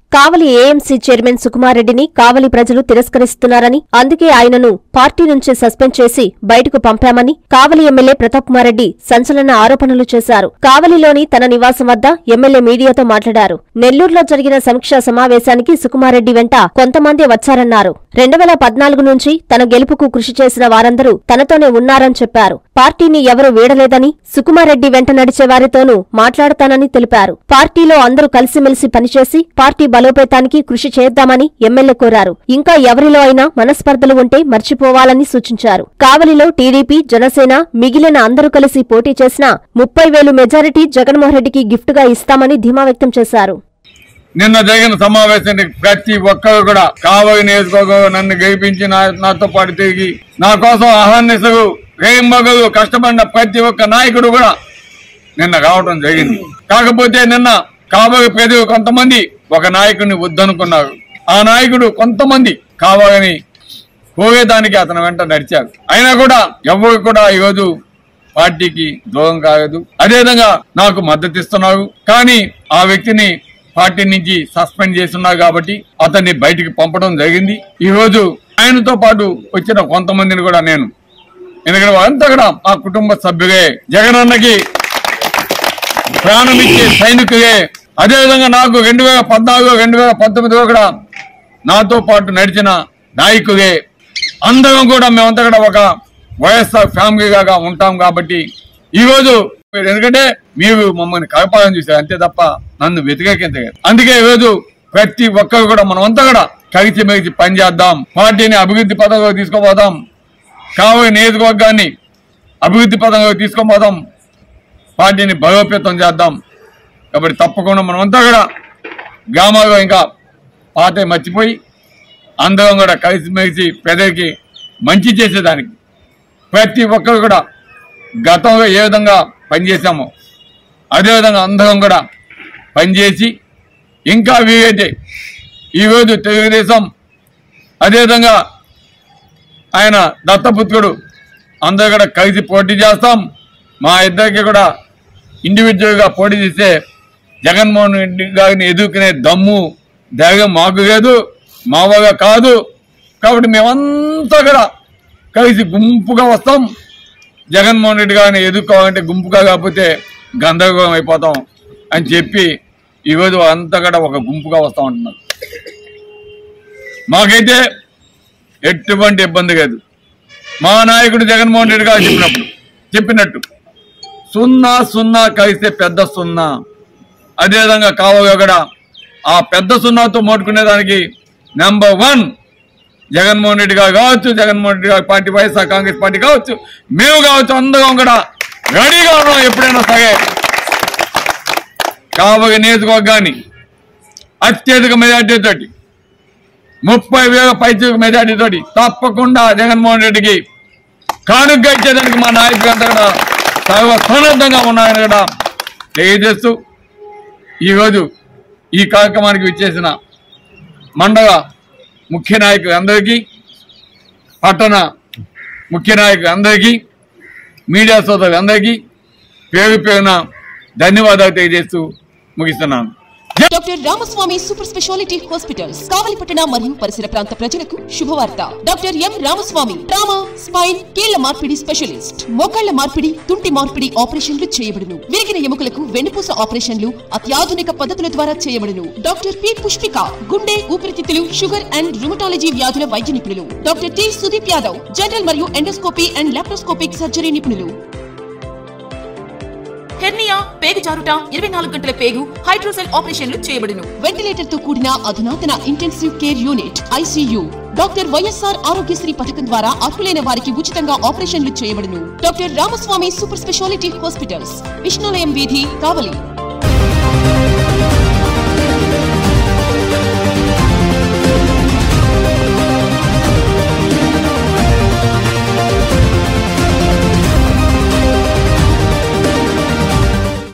కావలి AMC chairman సుకుమారెడ్డిని కావలి ప్రజలు తిరస్కరిస్తున్నారని అందుకే ఆయనను పార్టీ నుంచి సస్పెండ్ చేసి బయటకు పంపామని కావలి ఎమ్మెల్యే ప్రతాప్ కుమారెడ్డి సంచలన ఆరోపణలు చేశారు కావలిలోని తన నివాసం వద్ద ఎమ్మెల్యే మీడియాతో మాట్లాడారు నెల్లూరులో జరిగిన సమీక్షా సమావేశానికి సుకుమారెడ్డి వెంట కొంతమంది వచ్చారన్నారు రెండు వేల పద్నాలుగు నుంచి తన గెలుపుకు కృషి చేసిన వారందరూ తనతోనే ఉన్నారని చెప్పారు పార్టీని ఎవరూ వీడలేదని సుకుమారెడ్డి వెంట నడిచే వారితోనూ మాట్లాడతానని తెలిపారు పార్టీలో అందరూ కలిసిమెలిసి పనిచేసి పార్టీ బలోపేతానికి కృషి చేద్దామని ఎమ్మెల్యే కోరారు ఇంకా ఎవరిలో అయినా మనస్పర్ధలు ఉంటే మర్చిపోవాలని సూచించారు కావలిలో టీడీపీ జనసేన మిగిలిన అందరూ కలిసి పోటీ చేసినా ముప్పై వేలు మెజారిటీ జగన్మోహన్ రెడ్డికి గిఫ్ట్ గా ఇస్తామని ధీమా వ్యక్తం చేశారు నిన్న జరిగిన సమావేశానికి ప్రతి ఒక్కరు కూడా కావలి నియోజకవర్గం నన్ను గెలిపించి నా- నాతో పాటు తిరిగి నా కోసం అహర్నిశలు రేయింబగలు కష్టపడిన ప్రతి ఒక్క నాయకుడు కూడా నిన్న రావడం జరిగింది కాకపోతే నిన్న కావలి ప్రజలు కొంతమంది ఒక నాయకుడిని వద్దనుకున్నారు ఆ నాయకుడు కొంతమంది కావాలని పోయేదానికి అతని వెంట నడిచారు అయినా కూడా ఎవరు కూడా ఈరోజు పార్టీకి దూరం కాలేదు అదేవిధంగా నాకు మద్దతు ఇస్తున్నారు కానీ ఆ వ్యక్తిని పార్టీ నుంచి సస్పెండ్ చేస్తున్నారు కాబట్టి అతన్ని బయటికి పంపడం జరిగింది ఈ రోజు ఆయనతో పాటు వచ్చిన కొంతమందిని కూడా నేను ఎందుకంటే వాళ్ళంతా కూడా మా కుటుంబ సభ్యులే జగనన్నకి ప్రాణమిచ్చే సైనికులే అదేవిధంగా నాకు రెండు వేల పద్నాలుగు రెండు వేల పంతొమ్మిదిలో కూడా నాతో పాటు నడిచిన నాయకులే అందరం కూడా మేమంతా కూడా ఒక వైఎస్ఆర్ ఫ్యామిలీగా ఉంటాం కాబట్టి ఈ రోజు మీరు ఎందుకంటే మీరు మమ్మల్ని కలపాలని చూశారు అంతే తప్ప నన్ను వ్యతిరేకించలేదు అందుకే ఈ రోజు ప్రతి ఒక్కరు కూడా మనమంతా కూడా కలిసి మెలిసి పనిచేద్దాం పార్టీని అభివృద్ధి పదంలో తీసుకుపోదాం కావలి నియోజకవర్గాన్ని అభివృద్ధి పదంలో తీసుకుపోదాం పార్టీని బలోపేతం చేద్దాం కాబట్టి తప్పకుండా మనమంతా కూడా గ్రామాల్లో ఇంకా పాత మర్చిపోయి అందరం కూడా కలిసిమెలిసి ప్రజలకి మంచి చేసేదానికి ప్రతి ఒక్కరు కూడా గతంలో ఏ విధంగా పనిచేశామో అదేవిధంగా అందరం కూడా పనిచేసి ఇంకా వీలైతే ఈరోజు తెలుగుదేశం అదేవిధంగా ఆయన దత్తపుత్రుడు అందరూ కూడా కలిసి పోటీ చేస్తాం మా ఇద్దరికి కూడా ఇండివిజువల్గా పోటీ చేస్తే జగన్మోహన్ రెడ్డి గారిని ఎదుర్కొనే దమ్ము ధైర్యం మాకు లేదు మావగా కాదు కాబట్టి మేమంతా కూడా కలిసి గుంపుగా వస్తాం జగన్మోహన్ రెడ్డి గారిని ఎదుర్కోవాలంటే గుంపుగా కాకపోతే గందరగోళం అయిపోతాం అని చెప్పి ఈరోజు అంతా కూడా ఒక గుంపుగా వస్తా ఉంటున్నారు మాకైతే ఎటువంటి ఇబ్బంది లేదు మా నాయకుడు జగన్మోహన్ రెడ్డి గారు చెప్పినప్పుడు చెప్పినట్టు సున్నా సున్నా కలిస్తే పెద్ద సున్నా అదేవిధంగా కావగా కూడా ఆ పెద్ద సున్నాతో మోటుకునేదానికి నెంబర్ వన్ జగన్మోహన్ రెడ్డి గారు కావచ్చు జగన్మోహన్ రెడ్డి గారి పార్టీ వైఎస్ఆర్ కాంగ్రెస్ పార్టీ కావచ్చు మేము కావచ్చు అందరం కూడా రెడీగా ఉన్నాం ఎప్పుడైనా సరే కావగ నియోజకవర్గాన్ని అత్యధిక మెజార్టీతోటి ముప్పై వేల పైచీక మెజార్టీతోటి తప్పకుండా జగన్మోహన్ రెడ్డికి కానుక ఇచ్చేదానికి మా నాయకులంతా కూడా సర్వ సన్నద్ధంగా ఉన్నాయని కూడా తెలియజేస్తూ ఈరోజు ఈ కార్యక్రమానికి విచ్చేసిన మండల ముఖ్య నాయకులందరికీ పట్టణ ముఖ్య నాయకులందరికీ మీడియా సోదరులందరికీ పేరు పేరున ధన్యవాదాలు తెలియజేస్తూ ముగిస్తున్నాను doctor Ramaswamy super speciality hospitals కావలిపట్టణ మరియు పరిసర ప్రాంత ప్రజలకు శుభవార్త doctor M Ramaswamy trauma spine కీళ్ల మార్పిడి స్పెషలిస్ట్ మోకాళ్ల మార్పిడి తుంటి మార్పిడి ఆపరేషన్లు చేయబడును విరిగిన ఎముకలకు వెన్నుపూస ఆపరేషన్లు అత్యాధునిక పద్ధతుల ద్వారా చేయబడును డాక్టర్ పి పుష్పిక గుండె ఊపిరితిత్తులు షుగర్ అండ్ రుమటాలజీ వ్యాధుల వైద్య నిపుణులు doctor T Sudeep Yadav general మరియు ఎండోస్కోపీ అండ్ లాప్రోస్కోపిక్ సర్జరీ నిపుణులు హెర్నియా పేగు జారుట ఇరవై నాలుగు గంటల పేగు హైడ్రోసెల్ ఆపరేషన్లు చేయబడును వెంటిలేటర్ తో కూడిన అధునాతన intensive care unit ICU doctor YSR Aarogyasri పథకం ద్వారా అర్హులైన వారికి ఉచితంగా ఆపరేషన్లు చేయబడును doctor Ramaswamy super speciality hospitals Vishnulayam వీధి కావలి